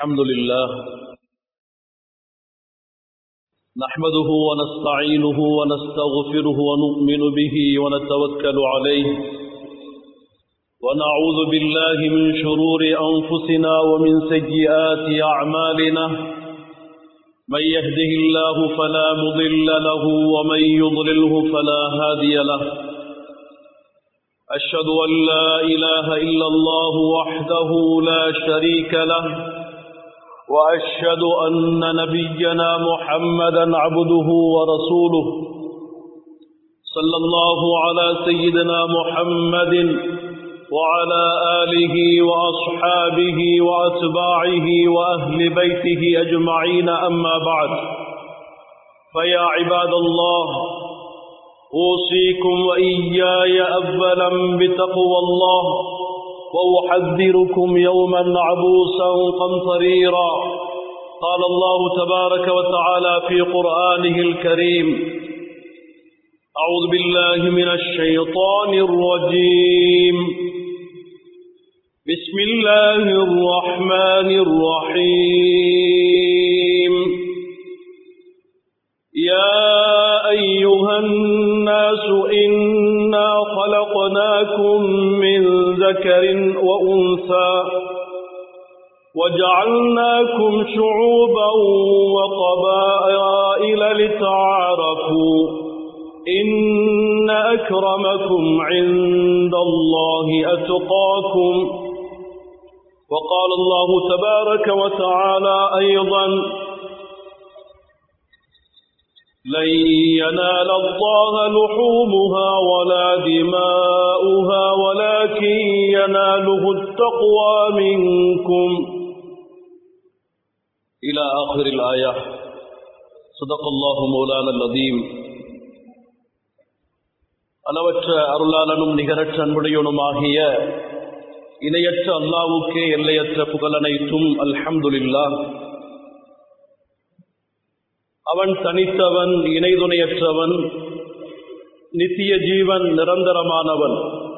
الحمد لله نحمده ونستعينه ونستغفره ونؤمن به ونتوكل عليه ونعوذ بالله من شرور أنفسنا ومن سيئات أعمالنا من يهده الله فلا مضل له ومن يضلله فلا هادي له أشهد أن لا إله إلا الله وحده لا شريك له وأشهد أن نبينا محمدا عبده ورسوله صلى الله على سيدنا محمد وعلى آله وأصحابه وأتباعه وأهل بيته أجمعين أما بعد فيا عباد الله أوصيكم وإياي أولا بتقوى الله وأحذركم يوما عبوسا قمطريرا قال الله تبارك وتعالى في قرآنه الكريم أعوذ بالله من الشيطان الرجيم بسم الله الرحمن الرحيم يا أيها الناس إنا خلقناكم من ذكر وأنثى وجعلناكم شعوبا وقبائل لتعارفوا إن أكرمكم عند الله أتقاكم وقال الله تبارك وتعالى أيضا لن ينال الله لحومها ولا دماؤها ولكن يناله التقوى منكم إلى آخر الآية صدق الله مولانا العظيم அளவற்ற அருளாளனும் நிகரற்ற அன்புடையனுமாகிய இணையற்ற அல்லாவுக்கே எல்லையற்ற புகழனைத்தும் அல்ஹம்துலில்லா அவன் தனித்தவன் இணைதுணையற்றவன் நித்திய ஜீவன் நிரந்தரமானவன்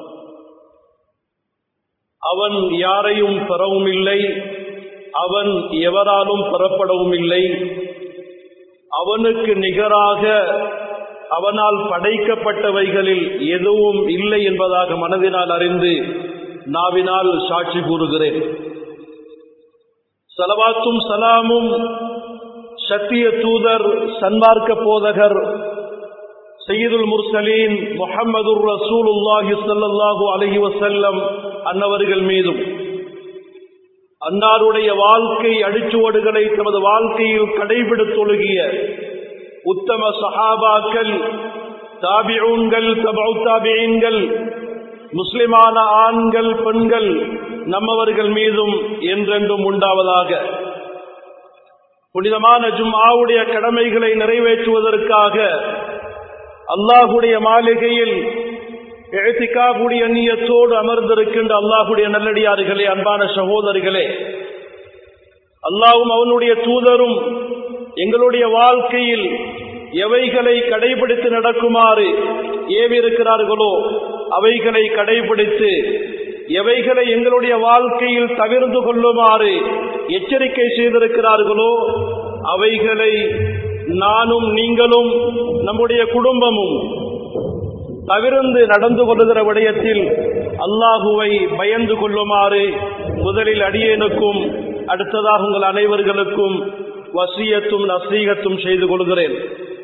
அவன் யாரையும் பெறவும் இல்லை அவன் எவராலும் பெறப்படவும் இல்லை அவனுக்கு நிகராக அவனால் படைக்கப்பட்டவைகளில் எதுவும் இல்லை என்பதாக மனதினால் அறிந்து நாவினால் சாட்சி கூறுகிறேன் சலவாத்தும் சலாமும் சத்திய தூதர் சன்மார்க்க போதகர் சையீதுல் முர்சலீன் முஹம்மது ரசூலுல்லாஹி ஸல்லல்லாஹு அலைஹி வஸல்லம் அன்னவர்கள் மீதும் அன்னாருடைய வாழ்க்கை அடிச்சுவடுகளை தமது வாழ்க்கையில் கடைபிடித்தொழுகிய உத்தம சஹாபாக்கள் தாபிஊன்கள் தபு தாபியீன்கள் முஸ்லிமான ஆண்கள் பெண்கள் நம்மவர்கள் மீதும் என்றென்றும் உண்டாவதாக புனிதமான ஜும்ஆவுடைய கடமைகளை நிறைவேற்றுவதற்காக அல்லாஹுடைய மாளிகையில் எழுத்திக்காவுடைய நீயத்தோடு அமர்ந்திருக்கின்ற அல்லாஹுடைய நல்லடியார்களே அன்பான சகோதரிகளே அல்லாவும் அவனுடைய தூதரும் எங்களுடைய வாழ்க்கையில் எவைகளை கடைபிடித்து நடக்குமாறு ஏவிருக்கிறார்களோ அவைகளை கடைபிடித்து எவைகளை எங்களுடைய வாழ்க்கையில் தவிர்த்து கொள்ளுமாறு எச்சரிக்கை செய்திருக்கிறார்களோ அவைகளை நானும் நீங்களும் நம்முடைய குடும்பமும் தவிர்ந்து நடந்து கொள்ளுகிற விடயத்தில் அல்லாஹுவை பயந்து கொள்ளுமாறு முதலில் அடியேனுக்கும் அடுத்ததாக உங்கள் அனைவர்களுக்கும் வசியத்தும் நசீகத்தும் செய்து கொள்கிறேன்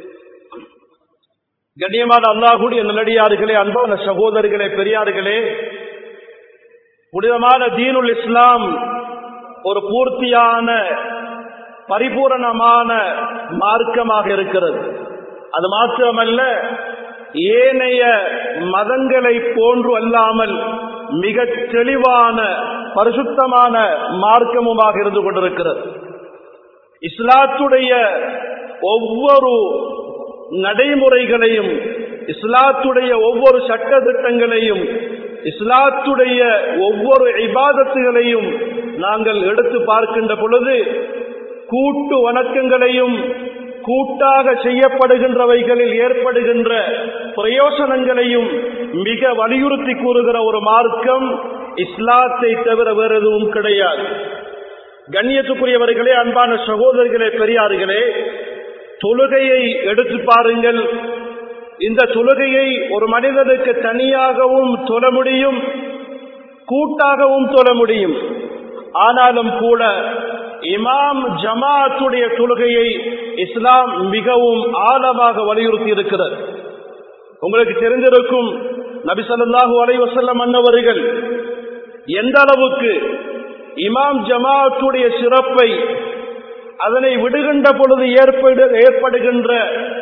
கண்ணியமான அல்லாஹுடைய நல்லடியார்களே அன்பான சகோதரர்களே பெரியார்களே புனிதமான தீனுல் இஸ்லாம் ஒரு பூர்த்தியான பரிபூரணமான மார்க்கமாக இருக்கிறது அது மாத்திரமல்ல ஏனைய மதங்களை போன்று அல்லாமல் மிக தெளிவான பரிசுத்தமான மார்க்கமுமாக இருந்து கொண்டிருக்கிறது இஸ்லாத்துடைய ஒவ்வொரு நடைமுறைகளையும் இஸ்லாத்துடைய ஒவ்வொரு சட்ட திட்டங்களையும் இஸ்லாத்துடைய ஒவ்வொரு இபாதத்துகளையும் நாங்கள் எடுத்து பார்க்கின்ற பொழுது கூட்டு வணக்கங்களையும் கூட்டாக செய்யப்படுகின்றவைகளில் ஏற்படுகின்ற பிரயோசனங்களையும் மிக வலியுறுத்தி கூறுகிற ஒரு மார்க்கம் இஸ்லாத்தை தவிர வேறு எதுவும் கிடையாது கண்ணியத்துக்குரியவர்களே அன்பான சகோதரர்களே பெரியார்களே தொழுகையை எடுத்து பாருங்கள் இந்த தொழுகையை ஒரு மனிதனுக்கு தனியாகவும் தொழ முடியும் கூட்டாகவும் தொழ முடியும் ஆனாலும் கூட இமாம் ஜமாத்துடைய தொழுகையை இஸ்லாம் மிகவும் ஆழமாக வலியுறுத்தி இருக்கிறது உங்களுக்கு தெரிந்திருக்கும் நபி சொல்லாஹு அலைவசல்லம் அன்னவர்கள் எந்த அளவுக்கு இமாம் ஜமாத்துடைய சிறப்பை அதனை விடுகின்ற பொழுது ஏற்படு ஏற்படுகின்ற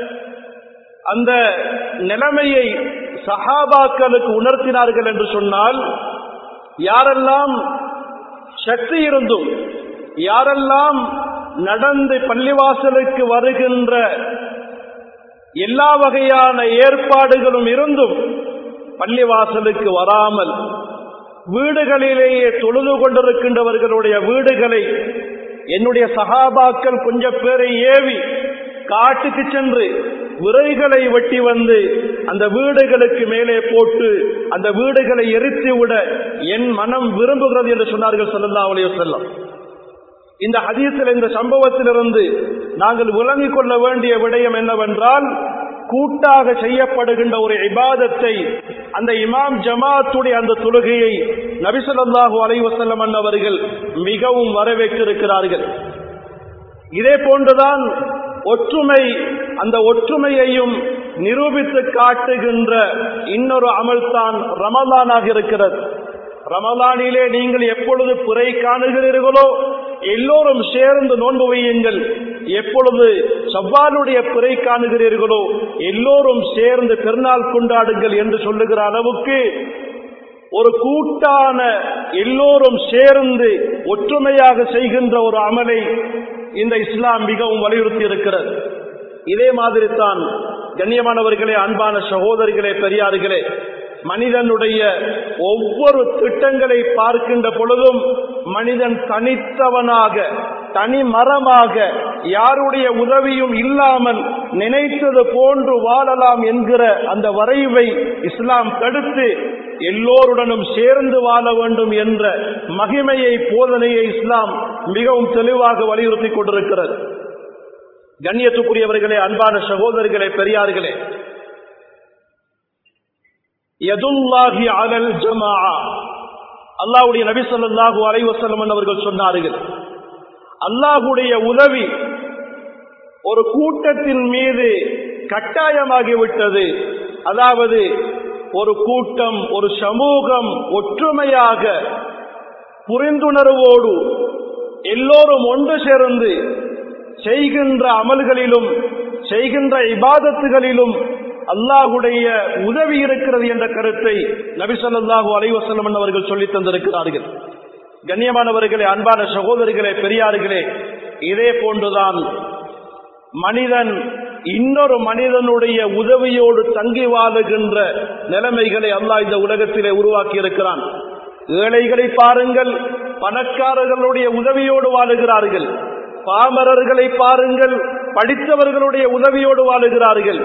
அந்த நிலைமையை சஹாபாக்களுக்கு உணர்த்தினார்கள் என்று சொன்னால் யாரெல்லாம் சக்தி இருந்தும் யாரெல்லாம் நடந்து பள்ளிவாசலுக்கு வருகின்ற எல்லா வகையான ஏற்பாடுகளும் இருந்தும் பள்ளிவாசலுக்கு வராமல் வீடுகளிலேயே தொழுது கொண்டிருக்கின்றவர்களுடைய வீடுகளை என்னுடைய சகாபாக்கள் கொஞ்சம் பேரை ஏவி காட்டுக்கு சென்று விரைகளை வெட்டி வந்து அந்த வீடுகளுக்கு மேலே போட்டு அந்த வீடுகளை எரித்து விட என் மனம் விரும்புகிறது என்று சொன்னார்கள் சொல்லல்லா அலைய செல்லம் இந்த ஹதீசில் இந்த சம்பவத்திலிருந்து நாங்கள் விளங்கிக் கொள்ள வேண்டிய விடயம் என்னவென்றால் கூட்டாக செய்யப்படுகின்ற ஒரு இபாதத்தை அந்த இமாம் ஜமாத்துடைய அந்த தொழுகையை நபிசல்லாஹு அலைவசல்லம் அவர்கள் மிகவும் வரவேற்றிருக்கிறார்கள் இதே போன்றுதான் ஒற்றுமை அந்த ஒற்றுமையையும் நிரூபித்து காட்டுகின்ற இன்னொரு அமல்தான் ரமலானாக இருக்கிறது ரமலானிலே நீங்கள் எப்பொழுது புரை காணுகிறீர்களோ எல்லோரும் சேர்ந்து நோன்பு வையுங்கள் எப்பொழுது செவ்வாலுடைய பிறை காணுகிறீர்களோ எல்லோரும் சேர்ந்து பெருநாள் கொண்டாடுங்கள் என்று சொல்லுகிற அளவுக்கு ஒரு கூட்டான எல்லோரும் சேர்ந்து ஒற்றுமையாக செய்கின்ற ஒரு அமலை இந்த இஸ்லாம் மிகவும் வலியுறுத்தி இருக்கிறது இதே மாதிரி தான் கண்ணியமானவர்களே அன்பான சகோதரிகளே பெரியார்களே மனிதனுடைய ஒவ்வொரு திட்டங்களை பார்க்கின்ற பொழுதும் மனிதன் தனித்தவனாக தனி மரமாக யாருடைய உதவியும் இல்லாமல் நினைத்தது போன்று வாழலாம் என்கிற அந்த வரைவை இஸ்லாம் தடுத்து எல்லோருடனும் சேர்ந்து வாழ வேண்டும் என்ற மகிமையை போதனையை இஸ்லாம் மிகவும் தெளிவாக வலியுறுத்தி கொண்டிருக்கிறது கண்ணியத்துக்குரியவர்களே அன்பான சகோதரிகளே பெரியார்களே எதுல்லாகி அலல் ஜமா அல்லாஹுடைய நபி சொல்லாஹு அலைவசல்லம் அவர்கள் சொன்னார்கள் அல்லாஹுடைய உதவி ஒரு கூட்டத்தின் மீது கட்டாயமாகிவிட்டது அதாவது ஒரு கூட்டம் ஒரு சமூகம் ஒற்றுமையாக புரிந்துணர்வோடு எல்லோரும் ஒன்று சேர்ந்து செய்கின்ற அமல்களிலும் செய்கின்ற இபாதத்துகளிலும் அல்லாஹுடைய உதவி இருக்கிறது என்ற கருத்தை நபிசல்லாஹூ அலைவசல்லம் அவர்கள் சொல்லி தந்திருக்கிறார்கள் கண்ணியமானவர்களே அன்பான சகோதரிகளே பெரியார்களே இதே போன்றுதான் மனிதன் இன்னொரு மனிதனுடைய உதவியோடு தங்கி வாழுகின்ற நிலைமைகளை அல்லாஹ் இந்த உலகத்திலே உருவாக்கி இருக்கிறான் ஏழைகளை பாருங்கள் பணக்காரர்களுடைய உதவியோடு வாழுகிறார்கள் பாமரர்களை பாருங்கள் படித்தவர்களுடைய உதவியோடு வாழுகிறார்கள்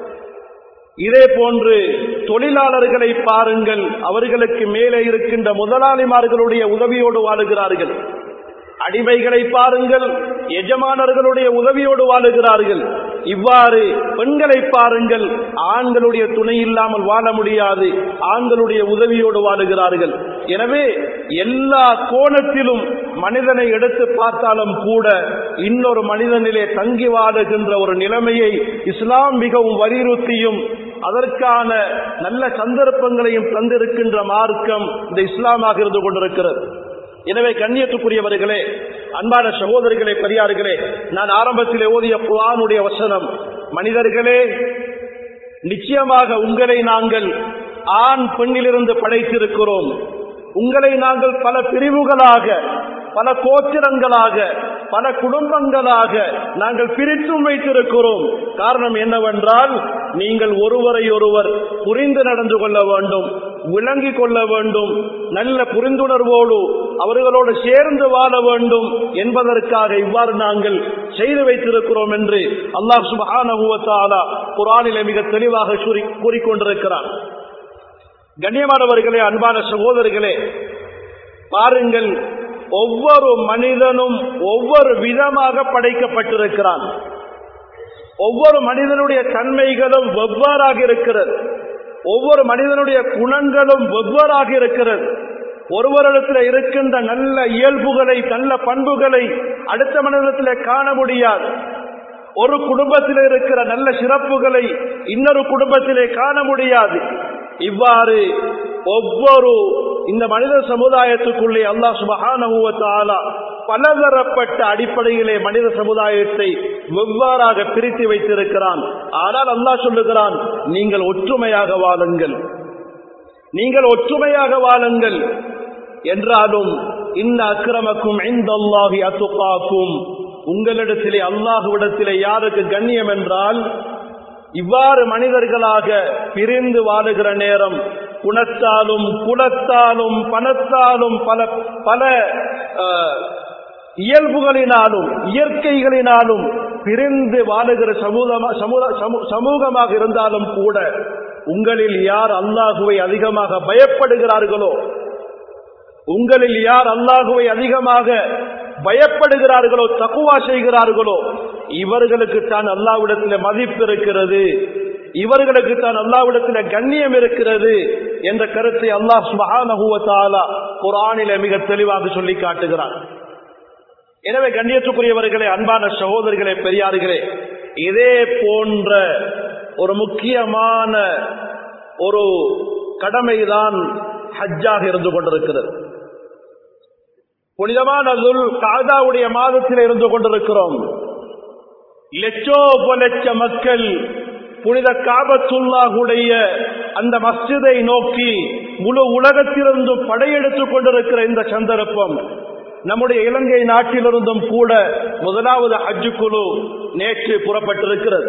இதே போன்று தொழிலாளர்களை பாருங்கள் அவர்களுக்கு மேலே இருக்கின்ற முதலாளிமார்களுடைய உதவியோடு வாழுகிறார்கள் அடிமைகளை பாருங்கள் எஜமானர்களுடைய உதவியோடு வாழுகிறார்கள் இவ்வாறு பெண்களை பாருங்கள் ஆண்களுடைய துணை இல்லாமல் வாழ முடியாது ஆண்களுடைய உதவியோடு வாழுகிறார்கள் எனவே எல்லா கோணத்திலும் மனிதனை எடுத்து பார்த்தாலும் கூட இன்னொரு மனிதனிலே தங்கி வாழுகின்ற ஒரு நிலைமையை இஸ்லாம் மிகவும் வலியுறுத்தியும் அதற்கான நல்ல சந்தர்ப்பங்களையும் தந்திருக்கின்ற மார்க்கம் இந்த இஸ்லாமாக இருந்து கொண்டிருக்கிறது எனவே கண்ணியத்துக்குரியவர்களே அன்பான சகோதரிகளே பெரியார்களே நான் ஆரம்பத்தில் ஓதிய குரானுடைய வசனம் மனிதர்களே நிச்சயமாக உங்களை நாங்கள் ஆண் பெண்ணிலிருந்து படைத்திருக்கிறோம் உங்களை நாங்கள் பல பிரிவுகளாக பல கோத்திரங்களாக பல குடும்பங்களாக நாங்கள் பிரித்தும் வைத்திருக்கிறோம் காரணம் என்னவென்றால் நீங்கள் ஒருவரை ஒருவர் புரிந்து நடந்து கொள்ள வேண்டும் விளங்கிக் கொள்ள வேண்டும் நல்ல புரிந்துணர்வோடு அவர்களோடு சேர்ந்து வாழ வேண்டும் என்பதற்காக இவ்வாறு நாங்கள் செய்து வைத்திருக்கிறோம் என்று அல்லாஹ் சுபஹானஹுவத்தாலா குரானிலே மிக தெளிவாக கூறிக்கொண்டிருக்கிறார் கண்ணியமானவர்களே அன்பான சகோதரிகளே பாருங்கள் ஒவ்வொரு மனிதனும் ஒவ்வொரு விதமாக படைக்கப்பட்டிருக்கிறான் ஒவ்வொரு மனிதனுடைய தன்மைகளும் வெவ்வேறாக இருக்கிறது ஒவ்வொரு மனிதனுடைய குணங்களும் வெவ்வேறாக இருக்கிறது ஒருவரிடத்தில் இருக்கின்ற நல்ல இயல்புகளை நல்ல பண்புகளை அடுத்த மனிதத்தில் காண முடியாது ஒரு குடும்பத்தில் இருக்கிற நல்ல சிறப்புகளை இன்னொரு குடும்பத்திலே காண முடியாது இவ்வாறு ஒவ்வொரு இந்த மனித சமுதாயத்துக்குள்ளே அல்லாஹ் சுபகான பலதரப்பட்ட அடிப்படையிலே மனித சமுதாயத்தை வெவ்வாறாக பிரித்து வைத்திருக்கிறான் ஆனால் அல்லாஹ் சொல்லுகிறான் நீங்கள் ஒற்றுமையாக வாழுங்கள் நீங்கள் ஒற்றுமையாக வாழுங்கள் என்றாலும் இந்த அக்கிரமக்கும் இந்த அல்லாஹி அத்துப்பாக்கும் உங்களிடத்திலே அல்லாஹுவிடத்திலே யாருக்கு கண்ணியம் என்றால் இவ்வாறு மனிதர்களாக பிரிந்து வாழுகிற நேரம் குணத்தாலும் குலத்தாலும் பணத்தாலும் பல பல இயல்புகளினாலும் இயற்கைகளினாலும் பிரிந்து வாழுகிற சமூகமாக இருந்தாலும் கூட உங்களில் யார் அல்லாஹுவை அதிகமாக பயப்படுகிறார்களோ உங்களில் யார் அல்லாஹுவை அதிகமாக பயப்படுகிறார்களோ தக்குவா செய்கிறார்களோ இவர்களுக்கு தான் அல்லாவிடத்தில் மதிப்பு இருக்கிறது இவர்களுக்கு தான் அல்லாவிடத்தில் கண்ணியம் இருக்கிறது என்ற கருத்தை அல்லாஹ் சுபஹானஹுவத்தாலா குரானில மிக தெளிவாக சொல்லி காட்டுகிறார் எனவே கண்ணியத்துக்குரியவர்களே அன்பான சகோதரிகளே பெரியார்களே இதே போன்ற ஒரு முக்கியமான ஒரு கடமைதான் ஹஜ்ஜாக இருந்து கொண்டிருக்கிறது புனிதமான காதாவுடைய மாதத்தில் இருந்து கொண்டிருக்கிறோம் லட்சோ லட்ச மக்கள் புனித காபத்துல்லாஹுடைய அந்த மஸ்ஜிதை நோக்கி முழு உலகத்திலிருந்தும் படையெடுத்துக் கொண்டிருக்கிற இந்த சந்தர்ப்பம் நம்முடைய இலங்கை நாட்டிலிருந்தும் கூட முதலாவது ஹஜ்ஜு குழு நேற்று புறப்பட்டிருக்கிறது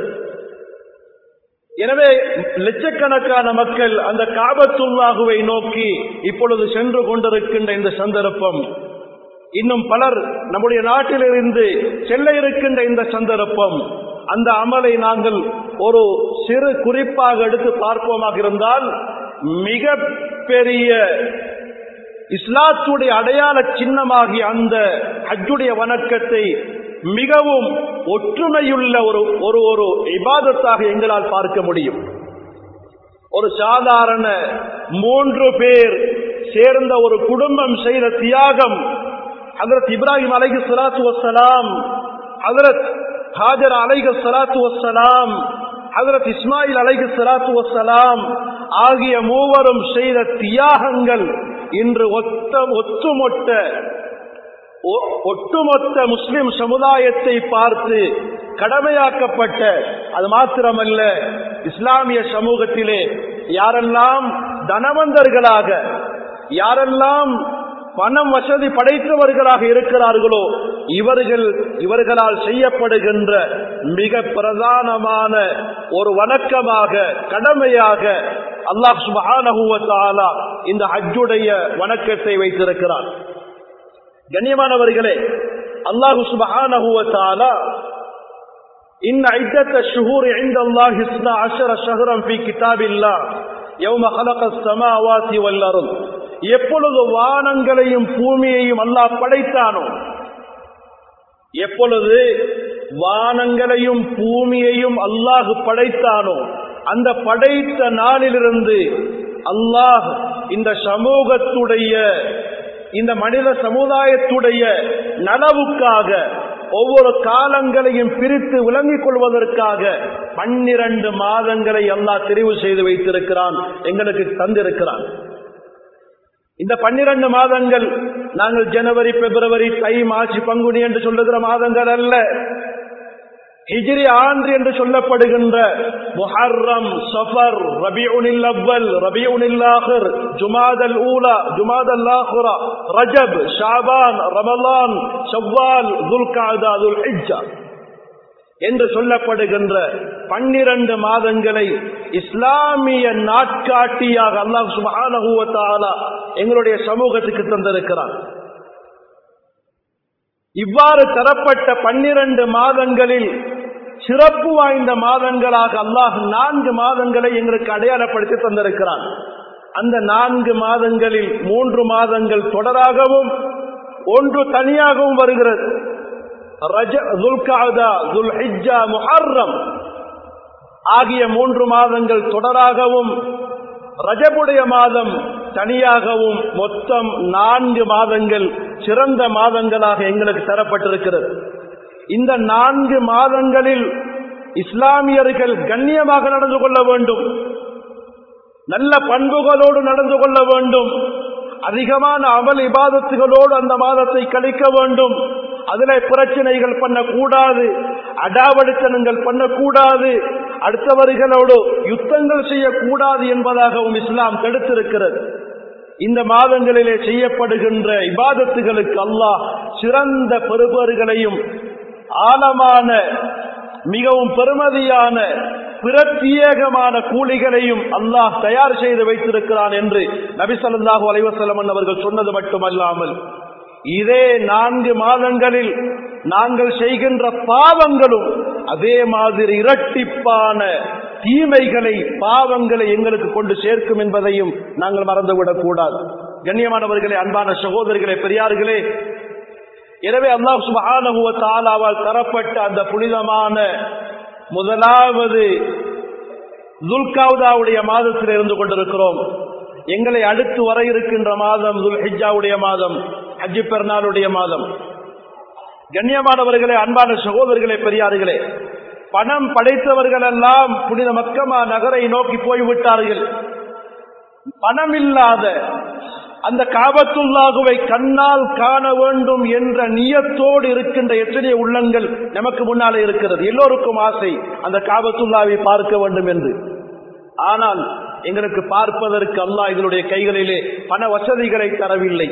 எனவே லட்சக்கணக்கான மக்கள் அந்த காபத்துல்லாகுவை நோக்கி இப்பொழுது சென்று கொண்டிருக்கின்ற இந்த சந்தர்ப்பம் இன்னும் பலர் நம்முடைய நாட்டிலிருந்து செல்ல இருக்கின்ற இந்த சந்தர்ப்பம் அந்த அமலை நாங்கள் ஒரு சிறு குறிப்பாக எடுத்து பார்ப்போமாக இருந்தால் மிக பெரிய இஸ்லாத்துடைய அடையாள சின்னமாகிய அந்த ஹஜ்ஜுடைய வணக்கத்தை மிகவும் ஒற்றுமையுள்ள ஒரு ஒரு ஒரு இபாதத்தாக எங்களால் பார்க்க முடியும் ஒரு சாதாரண மூன்று பேர் சேர்ந்த ஒரு குடும்பம் செய்த தியாகம் ஹதரத் இப்ராஹிம் அலைஹி சலாத்து வசலாம் ஹதரத் ஹாஜர் அலைஹி சலாத்து வசலாம் ஹதரத் இஸ்மாயில் அலைஹி சலாத்து வசலாம் ஆகிய மூவரும் செய்த தியாகங்கள் இன்று ஒத்த ஒத்துமொட்ட ஒட்டுமொத்த முஸ்லிம் சமுதாயத்தை பார்த்து கடமையாக்கப்பட்ட அது மாத்திரமல்ல இஸ்லாமிய சமூகத்திலே யாரெல்லாம் தனவந்தர்களாக யாரெல்லாம் பணம் வசதி படைத்தவர்களாக இருக்கிறார்களோ இவர்கள் இவர்களால் செய்யப்படுகின்ற மிக பிரதானமான ஒரு வணக்கமாக கடமையாக அல்லாஹ் சுபஹானஹுவத்தாலா இந்த ஹஜ்ஜுடைய வணக்கத்தை வைத்திருக்கிறார் கண்ணியமானவர்களே அல்லாஹு சுபஹானஹுவத்தாலா إن عدة الشهور عند الله اثنا عشر شهرا في كتاب الله يوم خلق السماوات والأرض எப்பொழுது வானங்களையும் பூமியையும் அல்லாஹ் படைத்தானோ எப்பொழுது வானங்களையும் பூமியையும் அல்லாஹ் படைத்தானோ அந்த படைத்த நாளிலிருந்து அல்லாஹ் இந்த சமூகத்துடைய இந்த மனித சமுதாயத்துடைய நலவுக்காக ஒவ்வொரு காலங்களையும் பிரித்து விளங்கிக் கொள்வதற்காக பன்னிரண்டு மாதங்களை அல்லாஹ் தெரிவு செய்து வைத்திருக்கிறான் எங்களுக்கு தந்திருக்கிறான் இந்த பன்னிரண்டு மாதங்கள் நாங்கள் ஜனவரி பிப்ரவரி தை மார்ச் பங்குனி என்று சொல்லுகிற மாதங்கள் அல்ல ஹிஜ்ரி ஆண்டு என்று சொல்லப்படுகின்ற முஹர்ரம் சஃபர் ரபியுனில் அவ்வல் ரபியுனில் ஆஹிர் ஜுமாதல் ஊலா ஜுமாதல் ஆஹிரா ரஜப் ஷாபான் ரமலான் ஷவ்வால் துல்காதா துல் ஹிஜ்ஜா என்று சொல்லப்படுகின்ற பன்னிரண்டு மாதங்களை இஸ்லாமிய நாட்காட்டியாக அல்லாஹ் சுபானகுவத்தாலா எங்களுடைய சமூகத்துக்கு தந்திருக்கிறான் இவ்வாறு தரப்பட்ட பன்னிரண்டு மாதங்களில் சிறப்பு வாய்ந்த மாதங்களாக அல்லாஹ் நான்கு மாதங்களை எங்களுக்கு அடையாளப்படுத்தி தந்திருக்கிறான் அந்த நான்கு மாதங்களில் மூன்று மாதங்கள் தொடராகவும் ஒன்று தனியாகவும் வருகிறது ரஜ துல்காதா துல் ஹிஜ்ஜா முஹர்ரம் ஆகிய மூன்று மாதங்கள் தொடராகவும் ரஜபுடைய மாதம் தனியாகவும் மொத்தம் நான்கு மாதங்கள் சிறந்த மாதங்களாக எங்களுக்கு தரப்பட்டிருக்கிறது இந்த நான்கு மாதங்களில் இஸ்லாமியர்கள் கண்ணியமாக நடந்து கொள்ள வேண்டும் நல்ல பண்புகளோடு நடந்து கொள்ள வேண்டும் அதிகமான அமல் இபாதத்துகளோடு அந்த மாதத்தை கழிக்க வேண்டும் அதில் பிரச்சனைகள் பண்ணக்கூடாது அடாவடித்தனங்கள் பண்ணக்கூடாது அடுத்தவர்களோடு யுத்தங்கள் செய்யக்கூடாது என்பதாகவும் இஸ்லாம் தடுத்திருக்கிறது இந்த மாதங்களிலே செய்யப்படுகின்ற இபாதத்துகளுக்கு அல்லாஹ் சிறந்த பெறுபவர்களையும் ஆழமான மிகவும் பெருமதியான பிரத்யேகமான கூலிகளையும் அல்லாஹ் தயார் செய்து வைத்திருக்கிறான் என்று நபிசல்லாஹு அலைவசலமன் அவர்கள் சொன்னது மட்டுமல்லாமல் இதே நான்கு மாதங்களில் நாங்கள் செய்கின்ற பாவங்களும் அதே மாதிரி இரட்டிப்பான தீமைகளை பாவங்களை எங்களுக்கு கொண்டு சேர்க்கும் என்பதையும் நாங்கள் மறந்துவிடக் கூடாது கண்ணியமானவர்களே அன்பான சகோதரிகளே பெரியார்களே எனவே அல்லாஹ் சுபஹானஹுவ தாலாவால் தரப்பட்ட அந்த புனிதமான முதலாவது துல்காவுதாவுடைய மாதத்தில் இருந்து கொண்டிருக்கிறோம் எங்களை அடுத்து வர இருக்கின்ற மாதம் துல் ஹிஜாவுடைய மாதம் ஹஜ்ஜி பெருநாளுடைய மாதம் கண்ணியமானவர்களே அன்பான சகோதரர்களே பெரியார்களே பணம் படைத்தவர்கள் எல்லாம் புனித மக்கமா நகரை நோக்கி போய்விட்டார்கள் பணம் இல்லாத அந்த காபத்துல்லாகுவை கண்ணால் காண வேண்டும் என்ற நியத்தோடு இருக்கின்ற எத்தனைய உள்ளங்கள் நமக்கு முன்னாலே இருக்கிறது எல்லோருக்கும் ஆசை அந்த காபத்துல்லாவை பார்க்க வேண்டும் என்று ஆனால் எங்களுக்கு பார்ப்பதற்கு அல்லாஹ் எங்களுடைய கைகளிலே பண வசதிகளை தரவில்லை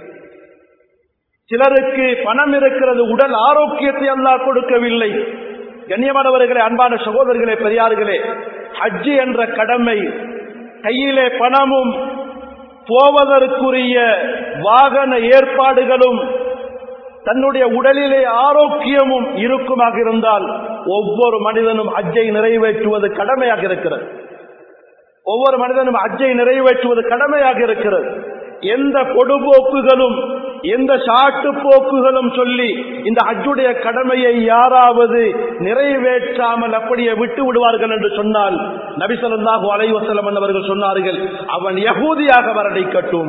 சிலருக்கு பணம் இருக்கிறது உடல் ஆரோக்கியத்தை அல்லாஹ் கொடுக்கவில்லை கண்ணியமானவர்களே அன்பான சகோதரர்களே பெரியார்களே ஹஜ்ஜி என்ற கடமை கையிலே பணமும் போவதற்குரிய வாகன ஏற்பாடுகளும் தன்னுடைய உடலிலே ஆரோக்கியமும் இருக்குமாக இருந்தால் ஒவ்வொரு மனிதனும் அஜ்ஜை நிறைவேற்றுவது கடமையாக இருக்கிறது ஒவ்வொரு மனிதனும் அஜ்ஜை நிறைவேற்றுவது கடமையாக இருக்கிறது எந்த கொடுபோக்குகளும் எந்த சாட்டு போக்குகளும் சொல்லி இந்த ஹஜ்ஜுடைய கடமையை யாராவது நிறைவேற்றாமல் அப்படியே விட்டு விடுவார்கள் என்று சொன்னால் நபிசல்லாஹு அலைவசலம் அவர்கள் சொன்னார்கள் அவன் யகூதியாக மரணிக்கட்டும்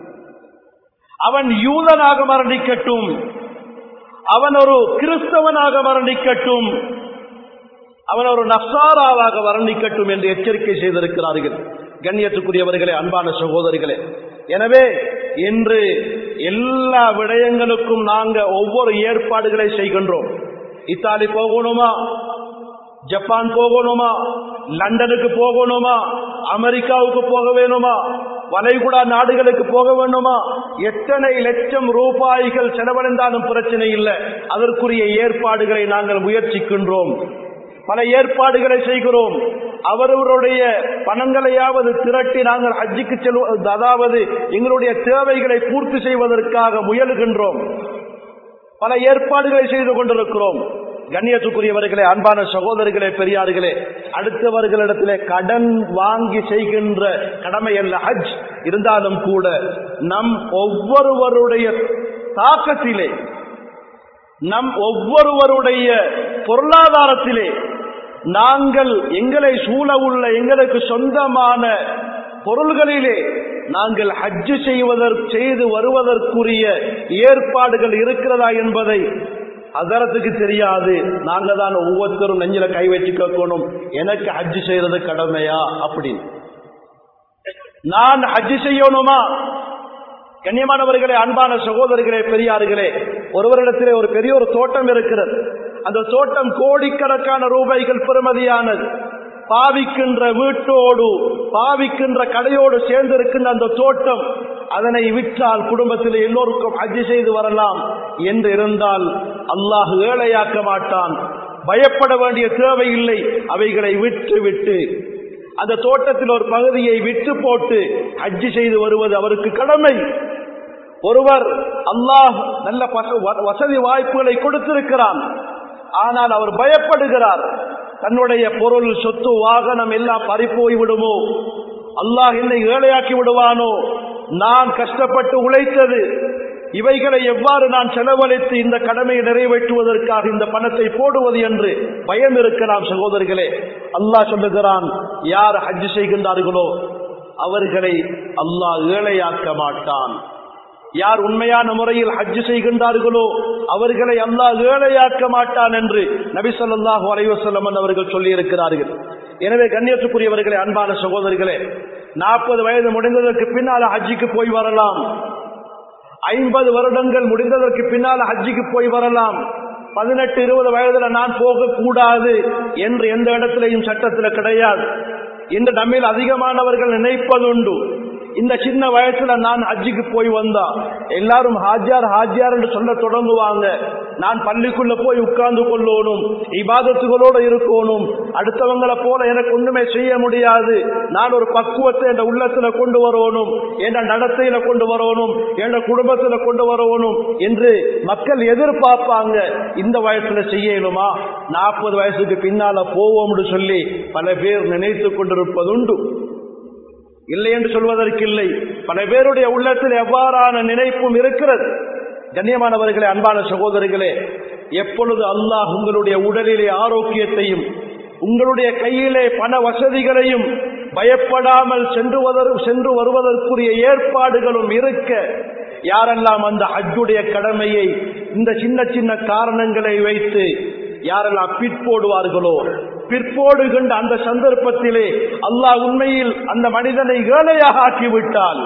அவன் யூதனாக மரணிக்கட்டும் அவன் ஒரு கிறிஸ்தவனாக மரணிக்கட்டும் அவன் ஒரு நசாராவாக வர்ணிக்கட்டும் என்று எச்சரிக்கை செய்திருக்கிறார்கள் கண்ணியத்துக்குரியவர்களே அன்பான சகோதரிகளே எனவே இன்று எல்லா விடயங்களுக்கும் நாங்க ஒவ்வொரு ஏற்பாடுகளை செய்கின்றோம் இத்தாலி போகணுமா ஜப்பான் போகணுமா லண்டனுக்கு போகணுமா அமெரிக்காவுக்கு போக வேணுமா வளைகுடா நாடுகளுக்கு போக வேண்டுமா எத்தனை லட்சம் ரூபாய்கள் செலவழிந்தாலும் பிரச்சனை இல்லை அதற்குரிய ஏற்பாடுகளை நாங்கள் முயற்சிக்கின்றோம் பல ஏற்பாடுகளை செய்கிறோம் அவரவருடைய பணங்களையாவது திரட்டி நாங்கள் ஹஜ்ஜிக்கு செல்வது அதாவது எங்களுடைய தேவைகளை பூர்த்தி செய்வதற்காக முயலுகின்றோம் பல ஏற்பாடுகளை செய்து கொண்டிருக்கிறோம் கண்ணியத்துக்குரியவர்களே அன்பான சகோதரிகளே பெரியார்களே அடுத்தவர்களிடத்திலே கடன் வாங்கி செய்கின்ற கடமை அல்ல ஹஜ் இருந்தாலும் கூட நம் ஒவ்வொருவருடைய தாக்கத்திலே நம் ஒவ்வொருவருடைய பொருளாதாரத்திலே நாங்கள் எங்களை சூழ உள்ள எங்களுக்கு சொந்தமான பொருள்களிலே நாங்கள் ஹஜ்ஜு செய்வதற்கு செய்து வருவதற்குரிய ஏற்பாடுகள் இருக்கிறதா என்பதை அதரத்துக்கு தெரியாது நாங்க தான் ஒவ்வொருத்தரும் நெஞ்சில கை வச்சு கேட்கணும் எனக்கு ஹஜ்ஜு செய்யறது கடமையா அப்படின்னு நான் ஹஜ்ஜு செய்யணுமா கண்ணியமானவர்களே அன்பான சகோதரர்களே பெரியார்களே ஒருவரிடத்திலே ஒரு பெரிய ஒரு தோட்டம் இருக்கிறது அந்த தோட்டம் கோடிக்கணக்கான ரூபாய்கள் பெறுமதியானது பாவிக்கின்ற வீட்டோடு பாவிக்கின்ற கடையோடு சேர்ந்து இருக்கின்ற அந்த தோட்டம் அதனை விற்றால் குடும்பத்தில் எல்லோருக்கும் ஹஜ்ஜி செய்து வரலாம் என்று இருந்தால் அல்லாஹ் ஏழையாக்க மாட்டான் பயப்பட வேண்டிய தேவையில்லை அவைகளை விட்டு விட்டு அந்த தோட்டத்தில் ஒரு பகுதியை விட்டு போட்டு ஹஜ்ஜி செய்து வருவது அவருக்கு கடமை ஒருவர் அல்லாஹ் நல்ல வசதி வாய்ப்புகளை கொடுத்திருக்கிறான் ஆனால் அவர் பயப்படுகிறார் தன்னுடைய பொருள் சொத்து வாகனம் எல்லாம் பறிப்போய் விடுமோ அல்லாஹ் என்னை ஏழையாக்கி விடுவானோ நான் கஷ்டப்பட்டு உழைத்தது இவைகளை எவ்வாறு நான் செலவழித்து இந்த கடமையை நிறைவேற்றுவதற்காக இந்த பணத்தை போடுவது என்று பயம் இருக்கலாம் சகோதரர்களே அல்லாஹ் சொல்லுகிறான் யார் ஹஜ் செய்கின்றார்களோ அவர்களை அல்லாஹ் ஏழையாக்க மாட்டான் யார் உண்மையான முறையில் ஹஜ் செய்கின்றார்களோ அவர்களை அல்லாஹ் ஏழையாக்க மாட்டான் என்று நபி சொல்லாஹு அலைவசல்லம் அவர்கள் சொல்லி இருக்கிறார்கள் எனவே கண்ணியத்துக்குரியவர்களே அன்பான சகோதரிகளே நாற்பது வயது முடிந்ததற்கு பின்னால் ஹஜ்ஜிக்கு போய் வரலாம் ஐம்பது வருடங்கள் முடிந்ததற்கு பின்னால் ஹஜ்ஜிக்கு போய் வரலாம் பதினெட்டு இருபது வயதுல நான் போக கூடாது என்று எந்த இடத்திலையும் சட்டத்தில் கிடையாது இன்று நம்மில் அதிகமானவர்கள் நினைப்பதுண்டு இந்த சின்ன வயசுல நான் ஹஜ்ஜிக்கு போய் வந்தா எல்லாரும் ஹாஜியார் ஹாஜியார் என்று சொல்ல தொடங்குவாங்க நான் பள்ளிக்குள்ள போய் உட்கார்ந்து கொள்ளணும் இபாதத்துகளோடு இருக்கணும் அடுத்தவங்களை போல எனக்கு ஒண்ணுமே செய்ய முடியாது நான் ஒரு பக்குவத்தை என்ற உள்ளத்துல கொண்டு வரணும் என்ற நடத்தையில கொண்டு வரணும் என்ற குடும்பத்துல கொண்டு வரணும் என்று மக்கள் எதிர்பார்ப்பாங்க இந்த வயசுல செய்யணுமா நாற்பது வயசுக்கு பின்னால போவோம்னு சொல்லி பல பேர் நினைத்து கொண்டிருப்பதுண்டு இல்லை என்று சொல்வதற்கு இல்லை பல பேருடைய உள்ளத்தில் எவ்வாறான நினைப்பும் இருக்கிறது கண்ணியமானவர்களே அன்பான சகோதரிகளே எப்பொழுது அல்லாஹ் உங்களுடைய உடலிலே ஆரோக்கியத்தையும் உங்களுடைய கையிலே பண வசதிகளையும் பயப்படாமல் சென்று சென்று வருவதற்குரிய ஏற்பாடுகளும் இருக்க யாரெல்லாம் அந்த ஹஜ்ஜுடைய கடமையை இந்த சின்ன சின்ன காரணங்களை வைத்து யாரெல்லாம் பிற்போடுவார்களோ பிற்போடுகின்ற அந்த சந்தர்ப்பத்திலே அல்லாஹ் உண்மையில் அந்த மனிதனை ஏழையாக ஆக்கிவிட்டால்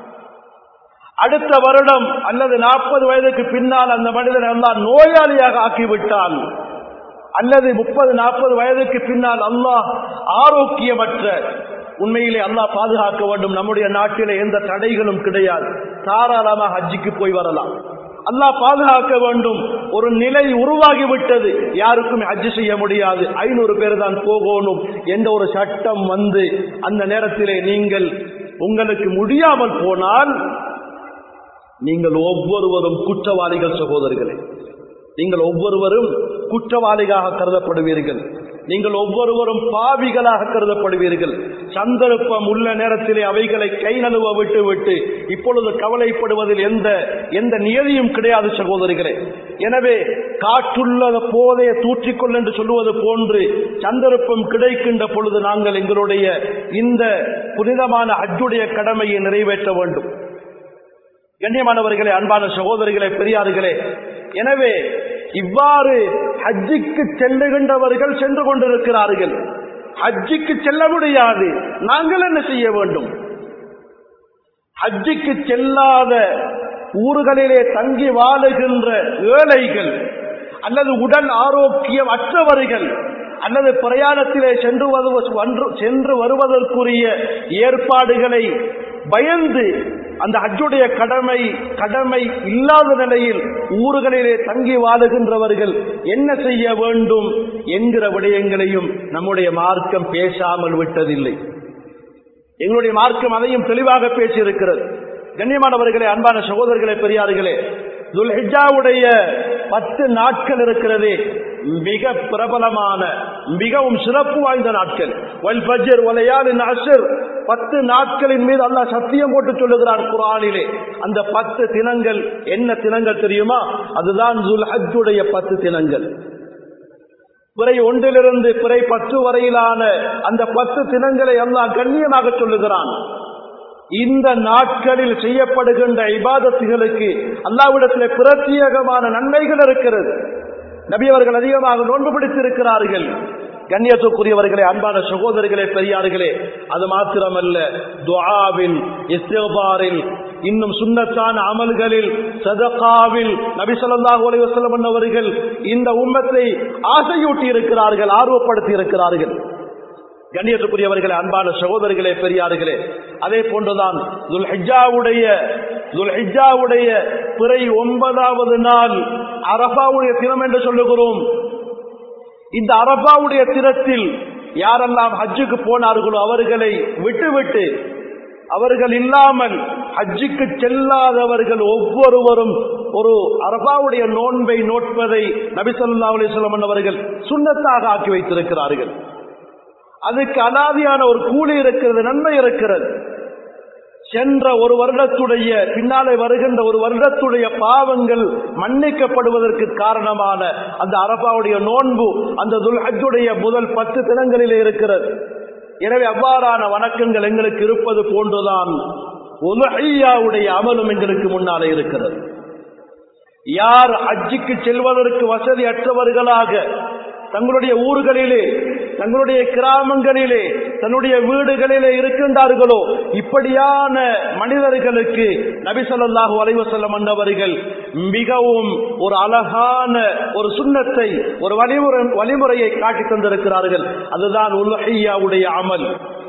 அடுத்த வருடம் அல்லது நாற்பது வயதுக்கு பின்னால் அந்த மனிதனை அல்லாஹ் நோயாளியாக ஆக்கிவிட்டால் அல்லது முப்பது நாற்பது வயதுக்கு பின்னால் அல்லாஹ் ஆரோக்கியமற்ற உண்மையிலே அல்லாஹ் பாதுகாக்க வேண்டும் நம்முடைய நாட்டிலே எந்த தடைகளும் கிடையாது தாராளமாக ஹஜ்ஜிக்கு போய் வரலாம் அல்லாஹ் பாதுகாக்க வேண்டும் ஒரு நிலை உருவாகிவிட்டது யாருக்கும் ஹஜ் செய்ய முடியாது ஐநூறு பேர் தான் போகணும் என்ற ஒரு சட்டம் வந்து அந்த நேரத்திலே நீங்கள் உங்களுக்கு முடியாமல் போனால் நீங்கள் ஒவ்வொருவரும் குற்றவாளிகள் சகோதரர்களே நீங்கள் ஒவ்வொருவரும் குற்றவாளிகளாக கருதப்படுவீர்கள் நீங்கள் ஒவ்வொருவரும் பாவிகளாக கருதப்படுவீர்கள் சந்தர்ப்பம் உள்ள நேரத்திலே அவைகளை கை நழுவ விட்டு விட்டு இப்பொழுது கவலைப்படுவதில் எந்த எந்த நியதியும் கிடையாது சகோதரிகளே எனவே காற்றுள்ள போதைய தூற்றிக்கொள் என்று சொல்லுவது போன்று சந்தர்ப்பம் கிடைக்கின்ற பொழுது நாங்கள் எங்களுடைய இந்த புனிதமான அஜுடைய கடமையை நிறைவேற்ற வேண்டும் கண்ணியமானவர்களே அன்பான சகோதரிகளே பெரியார்களே எனவே இவ்வாறு ஹஜ்ஜிக்கு செல்லுகின்றவர்கள் சென்று கொண்டிருக்கிறார்கள் ஹஜ்ஜிக்கு செல்ல முடியாது நாங்கள் என்ன செய்ய வேண்டும் ஹஜ்ஜிக்கு செல்லாத ஊர்களிலே தங்கி வாழுகின்ற ஏழைகள் அல்லது உடல் ஆரோக்கியம் அற்றவர்கள் அல்லது பிரயாணத்திலே சென்று சென்று வருவதற்குரிய ஏற்பாடுகளை பயந்து அந்த ஹஜ்ஜுடைய கடமை கடமை இல்லாத நிலையில் ஊர்களிலே தங்கி வாழுகின்றவர்கள் என்ன செய்ய வேண்டும் என்கிற விடயங்களையும் நம்முடைய மார்க்கம் பேசாமல் விட்டதில்லை எங்களுடைய மார்க்கம் அதையும் தெளிவாக பேசியிருக்கிறது கண்ணியமானவர்களே அன்பான சகோதரர்களே பெரியார்களே துல்ஹிஜாவுடைய பத்து நாட்கள் இருக்கிறது மிக பிரபலமான மிகவும் சிறப்பு வாய்ந்த நாட்கள் வல் பஜர் வலையாலின் அசர் பத்து நாட்களின் மீது அல்லாஹ் சத்தியம் போட்டு சொல்லுகிறான் குரானிலே அந்த பத்து தினங்கள் என்ன தினங்கள் தெரியுமா அதுதான் துல் ஹஜ்ஜுடைய பத்து தினங்கள் பிறை ஒன்றிலிருந்து பிறை பத்து வரையிலான அந்த பத்து தினங்களை அல்லாஹ் கண்ணியமாக சொல்லுகிறான் இந்த நாட்களில் செய்யப்படுகின்ற இபாதத்துகளுக்கு அல்லாவிடத்தில் பிரத்யேகமான நன்மைகள் இருக்கிறது நபி அவர்கள் அதிகமாக நோன்பு பிடித்திருக்கிறார்கள் கண்ணியத்துக்குரியவர்களே அன்பான சகோதரர்களே பெரியார்களே அது மாத்திரமல்ல துஆவில் இஸ்திஃபாரில் இன்னும் சுன்னத்தான அமல்களில் சதகாவில் நபி ஸல்லல்லாஹு அலைஹி வஸல்லம் அவர்கள் இந்த உம்மத்தை ஆசையூட்டி இருக்கிறார்கள் ஆர்வப்படுத்தி இருக்கிறார்கள் கண்ணியத்துக்குரியவர்களே அன்பான சகோதரர்களே பெரியார்களே அதே போன்றுதான் துல்ஹிஜாவுடைய துல்ஹிஜாவுடைய பிறை ஒன்பதாவது நாள் அரபாவுடைய தினம் என்று சொல்லுகிறோம் இந்த அரபாவுடைய தினத்தில் யாரெல்லாம் ஹஜ்ஜுக்கு போனார்களோ அவர்களை விட்டுவிட்டு அவர்கள் இல்லாமல் ஹஜ்ஜுக்கு செல்லாதவர்கள் ஒவ்வொருவரும் ஒரு அரபாவுடைய நோன்பை நோட்பதை நபிசல்லா அலிஸ்லாம் அவர்கள் சுண்ணத்தாக ஆக்கி வைத்திருக்கிறார்கள் அதுக்கு அனாதியான ஒரு கூலி இருக்கிறது நன்மை இருக்கிறது சென்ற ஒரு வருடத்துடைய பின்னாலே வருகின்ற ஒரு வருடத்துடைய பாவங்கள் மன்னிக்கப்படுவதற்கு காரணமான அந்த அரபாவுடைய நோன்பு அந்த துல்ஹஜுடைய முதல் பத்து தினங்களிலே இருக்கிறது எனவே அவ்வாறான வணக்கங்கள் எங்களுக்கு இருப்பது போன்றுதான் உலகையாவுடைய அமலும் எங்களுக்கு முன்னாலே இருக்கிறது யார் அஜிக்கு செல்வதற்கு வசதி அற்றவர்களாக தங்களுடைய ஊர்களிலே தங்களுடைய கிராமங்களிலே தன்னுடைய வீடுகளிலே இருக்கின்றார்களோ இப்படியான மனிதர்களுக்கு நபி சொல்லாஹு அலைவசல்லம் அந்தவர்கள் மிகவும் ஒரு அழகான ஒரு சுண்ணத்தை ஒரு வழிமுறை வழிமுறையை காட்டி தந்திருக்கிறார்கள் அதுதான் உலகையாவுடைய அமல்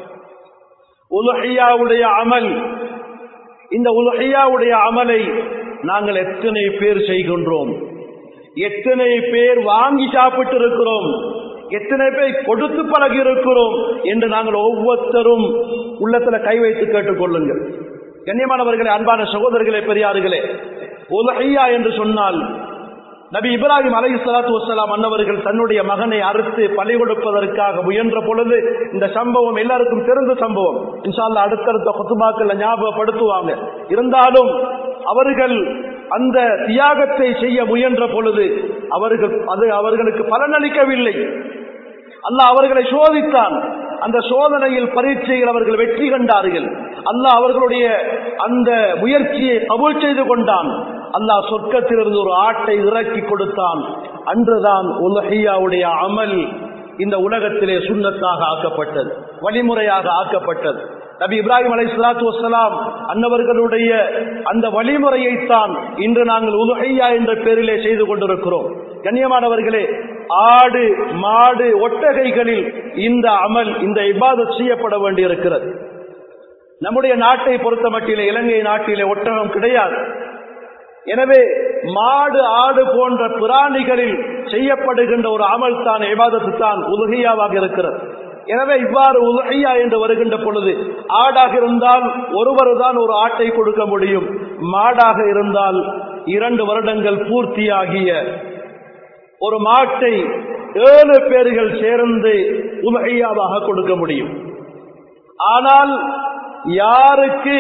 உலகையாவுடைய அமல் இந்த உலகையாவுடைய அமலை நாங்கள் எத்தனை பேர் செய்கின்றோம் எத்தனை பேர் வாங்கி சாப்பிட்டு இருக்கிறோம் எத்தனை பேர் கொடுத்து பழகி இருக்கிறோம் என்று நாங்கள் ஒவ்வொருத்தரும் உள்ளத்துல கை வைத்து கேட்டுக்கொள்ளுங்கள் கண்ணியமானவர்களே அன்பான சகோதரர்களே பெரியார்களே உலகையா என்று சொன்னால் நபி இப்ராஹிம் அலை சலாத்து வசலாம் அன்னவர்கள் தன்னுடைய மகனை அறுத்து பலி கொடுப்பதற்காக முயன்ற பொழுது இந்த சம்பவம் எல்லாருக்கும் தெரிந்த சம்பவம் இன்ஷால்ல அடுத்தடுத்த கொத்துமாக்கள் ஞாபகப்படுத்துவாங்க இருந்தாலும் அவர்கள் அந்த தியாகத்தை செய்ய முயன்ற பொழுது அவர்கள் அது அவர்களுக்கு பலனளிக்கவில்லை அல்லாஹ் அவர்களை சோதித்தான் அந்த சோதனையில் பரீட்சையில் அவர்கள் வெற்றி கண்டார்கள் அல்லாஹ் அவர்களுடைய அந்த முயற்சியை கபூல் செய்து கொண்டான் அல்லாஹ் சொர்க்கத்திலிருந்து ஒரு ஆட்டை இறக்கி கொடுத்தான் அன்றுதான் உலகையாவுடைய அமல் இந்த உலகத்திலே சுண்ணத்தாக ஆக்கப்பட்டது வழிமுறையாக ஆக்கப்பட்டது நபி இப்ராஹிம் அலை சலாத்து வசலாம் அன்னவர்களுடைய அந்த வழிமுறையைத்தான் இன்று நாங்கள் உலகையா என்ற பேரிலே செய்து கொண்டிருக்கிறோம் கண்ணியமானவர்களே ஆடு மாடு ஒட்டகைகளில் இந்த அமல் இந்த இபாதத் செய்யப்பட வேண்டியிருக்கிறது நம்முடைய நாட்டை பொறுத்த மட்டிலே இலங்கை நாட்டிலே ஒட்டகம் கிடையாது எனவே மாடு ஆடு போன்ற பிராணிகளில் செய்யப்படுகின்ற ஒரு அமல் தான் இபாதத்து தான் உலகையாவாக இருக்கிறது எனவே இவ்வாறு உலகையா என்று வருகின்ற பொழுது ஆடாக இருந்தால் ஒருவர் தான் ஒரு ஆட்டை கொடுக்க முடியும் மாடாக இருந்தால் இரண்டு வருடங்கள் பூர்த்தியாகிய ஒரு மாட்டை ஏழு பேர்கள் சேர்ந்து உலகையாவாக கொடுக்க முடியும் ஆனால் யாருக்கு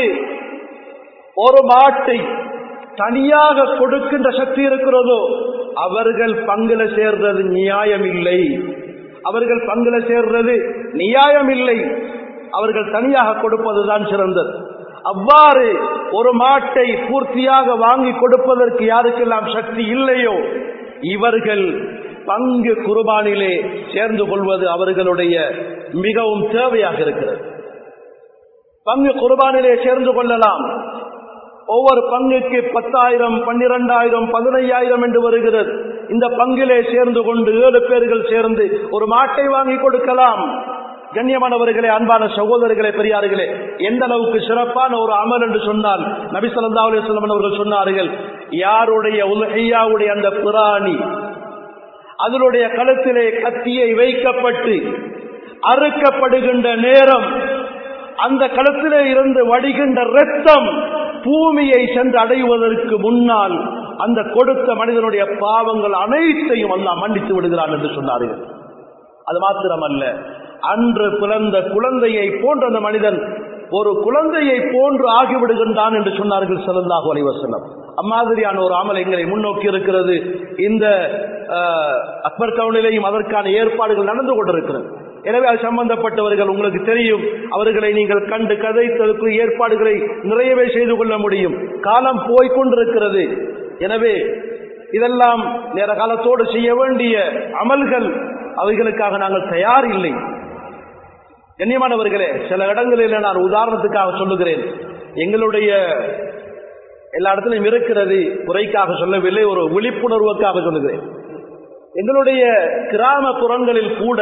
ஒரு மாட்டை தனியாக கொடுக்கின்ற சக்தி இருக்கிறதோ அவர்கள் பங்குல சேர்றது நியாயம் இல்லை அவர்கள் பங்குல சேர்றது நியாயம் இல்லை அவர்கள் தனியாக கொடுப்பதுதான் சிறந்தது அவ்வாறு ஒரு மாட்டை பூர்த்தியாக வாங்கி கொடுப்பதற்கு யாருக்கெல்லாம் சக்தி இல்லையோ இவர்கள் பங்கு குர்பானிலே சேர்ந்து கொள்வது அவர்களுடைய மிகவும் தேவையாக இருக்கிறது பங்கு குர்பானிலே சேர்ந்து கொள்ளலாம் ஒவ்வொரு பங்குக்கு பத்தாயிரம் பன்னிரெண்டாயிரம் பதினையாயிரம் என்று வருகிறது இந்த பங்கிலே சேர்ந்து கொண்டு ஏழு பேர்கள் சேர்ந்து ஒரு மாட்டை வாங்கி கொடுக்கலாம் கண்ணியமானவர்களே அன்பான சகோதரர்களே பெரியார்களே எந்த அளவுக்கு சிறப்பான ஒரு அமல் என்று சொன்னால் நபி சொல்லா அலுவலம் அவர்கள் சொன்னார்கள் யாருடைய உலகையாவுடைய அந்த பிராணி அதனுடைய கழுத்திலே கத்தியை வைக்கப்பட்டு அறுக்கப்படுகின்ற நேரம் அந்த களத்திலே இருந்து வடிகின்ற ரத்தம் பூமியை சென்று அடைவதற்கு முன்னால் அந்த கொடுத்த மனிதனுடைய பாவங்கள் அனைத்தையும் அல்லா மன்னித்து விடுகிறான் என்று சொன்னார்கள் அது மாத்திரமல்ல அன்று பிறந்த குழந்தையை போன்ற அந்த மனிதன் ஒரு குழந்தையை போன்று ஆகிவிடுகின்றான் என்று சொன்னார்கள் செல்லல்லாஹு அலைவசனம் அம்மாதிரியான ஒரு அமல் எங்களை முன்னோக்கி இருக்கிறது இந்த அக்பர் டவுனிலேயும் அதற்கான ஏற்பாடுகள் நடந்து கொண்டிருக்கிறது எனவே அது சம்பந்தப்பட்டவர்கள் உங்களுக்கு தெரியும் அவர்களை நீங்கள் கண்டு கதைத்ததற்கு ஏற்பாடுகளை நிறையவே செய்து கொள்ள முடியும் காலம் போய்கொண்டிருக்கிறது எனவே இதெல்லாம் நேர காலத்தோடு செய்ய வேண்டிய அமல்கள் அவைகளுக்காக நாங்கள் தயார் இல்லை கண்ணியமானவர்களே சில இடங்களில் நான் உதாரணத்துக்காக சொல்லுகிறேன் எங்களுடைய எல்லா இடத்துலையும் இருக்கிறது குறைக்காக சொல்லவில்லை ஒரு விழிப்புணர்வுக்காக சொல்லுகிறேன் எங்களுடைய கிராமப்புறங்களில் கூட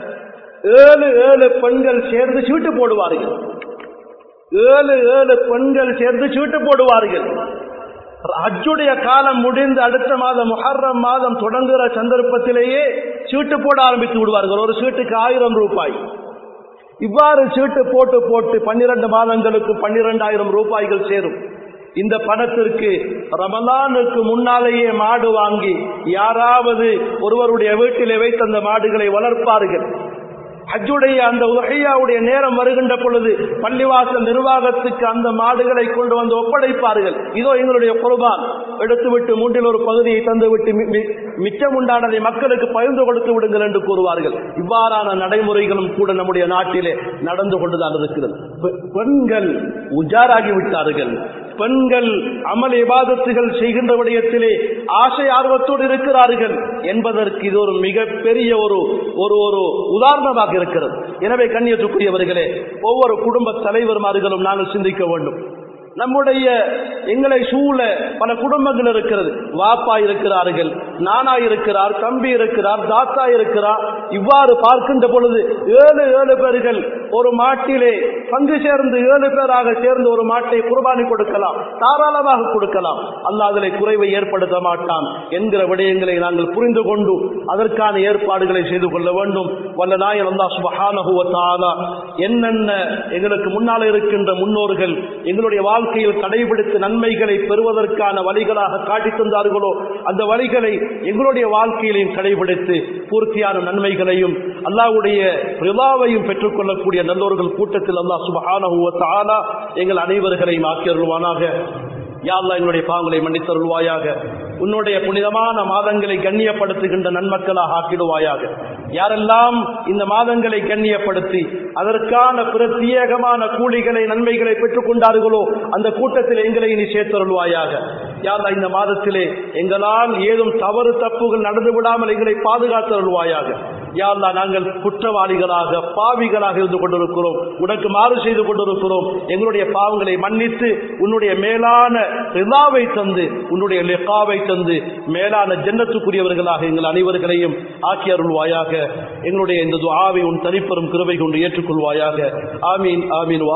ஏழு ஏழு பெண்கள் சேர்ந்து சீட்டு போடுவார்கள் ஏழு ஏழு பெண்கள் சேர்ந்து சீட்டு போடுவார்கள் அஜுடைய காலம் முடிந்து அடுத்த மாதம் முஹர்ரம் மாதம் தொடங்குகிற சந்தர்ப்பத்திலேயே சீட்டு போட ஆரம்பித்து விடுவார்கள் ஒரு சீட்டுக்கு ஆயிரம் ரூபாய் இவ்வாறு சீட்டு போட்டு போட்டு பன்னிரண்டு மாதங்களுக்கு பன்னிரெண்டாயிரம் ரூபாய்கள் சேரும் இந்த பணத்திற்கு ரமலானுக்கு முன்னாலேயே மாடு வாங்கி யாராவது ஒருவருடைய வீட்டிலே வைத்து அந்த மாடுகளை வளர்ப்பார்கள் ஹஜ்ஜுடைய அந்த உஹையாவுடைய நேரம் வருகின்ற பொழுது பள்ளிவாசல் நிர்வாகத்துக்கு அந்த மாடுகளை கொண்டு வந்து ஒப்படைப்பார்கள் இதோ எங்களுடைய குர்பான் எடுத்துவிட்டு மூன்றில் ஒரு பகுதியை தந்துவிட்டு மி- மி- மிச்சம் உண்டானதை மக்களுக்கு பகிர்ந்து கொடுத்து விடுங்கள் என்று கூறுவார்கள் இவ்வாறான நடைமுறைகளும் கூட நம்முடைய நாட்டிலே நடந்து கொண்டுதான் இருக்கிறது பெ- பெண்கள் உஜாராகி விட்டார்கள் பெண்கள் அமல் இபாதத்துகள் செய்கின்ற விடயத்திலே ஆசை ஆர்வத்தோடு இருக்கிறார்கள் என்பதற்கு இது ஒரு மிகப்பெரிய ஒரு ஒரு ஒரு உதாரணமாக இருக்கிறது எனவே கண்ணியத்துக்குரியவர்களே ஒவ்வொரு குடும்ப தலைவர்மார்களும் நாங்கள் சிந்திக்க வேண்டும் நம்முடைய எங்களை சூழ பல குடும்பங்கள் இருக்கிறது வாப்பா இருக்கிறார்கள் நானா இருக்கிறார் தம்பி இருக்கிறார் தாத்தா இருக்கிறார் இவ்வாறு பார்க்கின்ற பொழுது ஏழு ஏழு பேர்கள் ஒரு மாட்டிலே பங்கு சேர்ந்து ஏழு பேராக சேர்ந்து ஒரு மாட்டை குர்பானி கொடுக்கலாம் தாராளமாக கொடுக்கலாம் அல்லாஹ் அதிலே குறைவை ஏற்படுத்த மாட்டான் என்கிற விடயங்களை நாங்கள் புரிந்து கொண்டு அதற்கான ஏற்பாடுகளை செய்து கொள்ள வேண்டும் வல்ல நாயன் அல்லாஹ் சுபஹானஹு வ தஆலா என்னென்ன எங்களுக்கு முன்னால் இருக்கின்ற முன்னோர்கள் எங்களுடைய வாழ்க்கையில் கடைபிடித்து நன்மைகளை பெறுவதற்கான வழிகளாக காட்டி தந்தார்களோ அந்த வழிகளை எங்களுடைய வாழ்க்கையிலையும் கடைபிடித்து பூர்த்தியான நன்மைகளையும் அல்லாஹ்வுடைய ரிவாவையும் பெற்றுக்கொள்ளக்கூடிய நல்லோர்கள் கூட்டத்தில் அல்லாஹ் சுபஹானஹு வ தஆலா எங்கள் அனைவர்களையும் ஆக்கியருள்வானாக யா அல்லாஹ் எங்களுடைய பாவங்களை மன்னித்தருள்வாயாக உன்னுடைய புனிதமான மாதங்களை கண்ணியப்படுத்துகின்ற நன்மக்களாக ஆக்கிடுவாயாக யாரெல்லாம் இந்த மாதங்களை கண்ணியப்படுத்தி அதற்கான பிரத்யேகமான கூலிகளை நன்மைகளை பெற்றுக் கொண்டார்களோ அந்த கூட்டத்தில் எங்களை நீ சேர்த்தருள்வாயாக யாரா இந்த மாதத்திலே எங்களால் ஏதும் தவறு தப்புகள் நடந்து விடாமல் எங்களை பாதுகாத்தருள்வாயாக யாரா நாங்கள் குற்றவாளிகளாக பாவிகளாக இருந்து கொண்டிருக்கிறோம் உனக்கு மாறு செய்து கொண்டிருக்கிறோம் எங்களுடைய பாவங்களை மன்னித்து உன்னுடைய மேலான ரிதாவை தந்து உன்னுடைய லெகாவை தந்து மேலான ஜன்னத்துக்குரியவர்களாக எங்கள் அனைவர்களையும் ஆக்கி அருள்வாயாக எங்களுடைய இந்த துஆவை உன் தனிப்பெரும் கிருபை கொண்டு ஏற்றுக்கொள்வாயாக ஆமீன் ஆமீன்